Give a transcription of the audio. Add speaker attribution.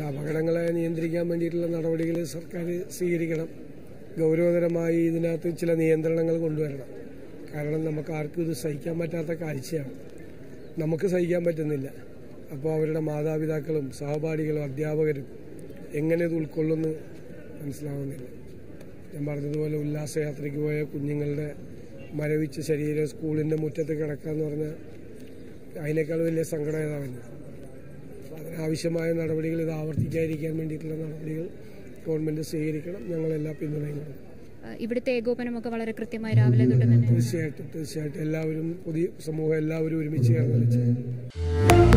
Speaker 1: അപകടങ്ങളെ നിയന്ത്രിക്കാൻ വേണ്ടിയിട്ടുള്ള നടപടികൾ സർക്കാർ സ്വീകരിക്കണം ഗൗരവതരമായി ഇതിനകത്ത് ചില നിയന്ത്രണങ്ങൾ കൊണ്ടുവരണം കാരണം നമുക്ക് ആർക്കും ഇത് സഹിക്കാൻ പറ്റാത്ത കാഴ്ചയാണ് നമുക്ക് സഹിക്കാൻ പറ്റുന്നില്ല അപ്പോൾ അവരുടെ മാതാപിതാക്കളും സഹപാഠികളും അധ്യാപകരും എങ്ങനെ ഇത് ഉൾക്കൊള്ളുന്നു മനസ്സിലാവുന്നില്ല ഞാൻ പറഞ്ഞതുപോലെ ഉല്ലാസയാത്രയ്ക്ക് പോയ കുഞ്ഞുങ്ങളുടെ മരവിച്ച ശരീരം സ്കൂളിൻ്റെ മുറ്റത്ത് കിടക്കുക എന്ന് പറഞ്ഞാൽ അതിനേക്കാൾ വലിയ സങ്കടം ഏതാ വരുന്നത് അപ്പോൾ അതിനാവശ്യമായ നടപടികൾ ഇത് ആവർത്തിക്കാതിരിക്കാൻ വേണ്ടിയിട്ടുള്ള നടപടികൾ ഗവൺമെൻറ് സ്വീകരിക്കണം ഞങ്ങളെല്ലാ പിന്തുണയും കൊടുക്കും
Speaker 2: ഏഹ് ഇവിടുത്തെ ഏകോപനമൊക്കെ വളരെ കൃത്യമായി രാവിലെ തൊട്ട് തന്നെ
Speaker 1: തീർച്ചയായിട്ടും തീർച്ചയായിട്ടും എല്ലാവരും പുതിയ സമൂഹം എല്ലാവരും ഒരുമിച്ച് ചേർന്ന് കളിച്ച്